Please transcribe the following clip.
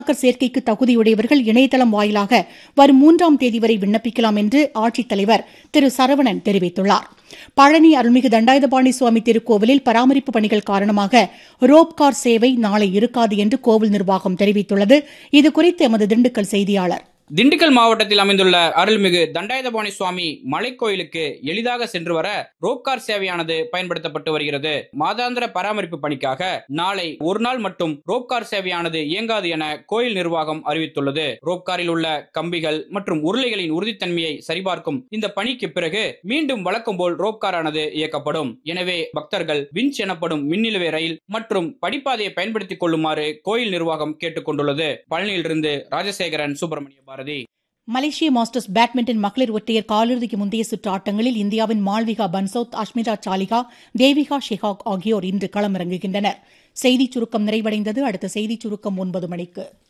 மாணாக்கர் சேர்க்கைக்கு தகுதியுடையவர்கள் இணையதளம் வாயிலாக வரும் மூன்றாம் தேதி வரை விண்ணப்பிக்கலாம் என்று ஆட்சித்தலைவர் திரு சரவணன் தெரிவித்துள்ளார் பழனி அருள்மிகு தண்டாயுதபாணி சுவாமி திருக்கோவிலில் பராமரிப்பு பணிகள் காரணமாக ரோப்கார் சேவை நாளை இருக்காது என்று கோவில் நிர்வாகம் தெரிவித்துள்ளது இதுகுறித்து எமது திண்டுக்கல் செய்தியாளர் திண்டுக்கல் மாவட்டத்தில் அமைந்துள்ள அருள்மிகு தண்டாயுதபாணி சுவாமி மலைக்கோயிலுக்கு எளிதாக சென்று வர ரோப்கார் சேவையானது பயன்படுத்தப்பட்டு வருகிறது மாதாந்திர பராமரிப்பு பணிக்காக நாளை ஒரு நாள் மட்டும் ரோப்கார் சேவையானது இயங்காது என கோயில் நிர்வாகம் அறிவித்துள்ளது ரோப்காரில் உள்ள கம்பிகள் மற்றும் உருளைகளின் உறுதித்தன்மையை சரிபார்க்கும் இந்த பணிக்கு பிறகு மீண்டும் வழக்கம் போல் ரோப்காரானது இயக்கப்படும் எனவே பக்தர்கள் விஞ்ச் எனப்படும் மின்னிலவை ரயில் மற்றும் படிப்பாதையை பயன்படுத்திக் கொள்ளுமாறு கோயில் நிர்வாகம் கேட்டுக் கொண்டுள்ளது பழனியிலிருந்து ராஜசேகரன் சுப்பிரமணிய பாரதி மலேசிய மாஸ்டர்ஸ் பேட்மிண்டன் மகளிர் ஒற்றையர் காலிறுதிக்கு முந்தைய சுற்று ஆட்டங்களில் இந்தியாவின் மால்விகா பன்சோத் அஷ்மிதா சாலிகா தேவிகா ஷெஹாக் ஆகியோர் இன்று களமிறங்குகின்றனர் செய்திச் சுருக்கம் நிறைவடைந்தது அடுத்த செய்திச் சுருக்கம் ஒன்பது மணிக்கு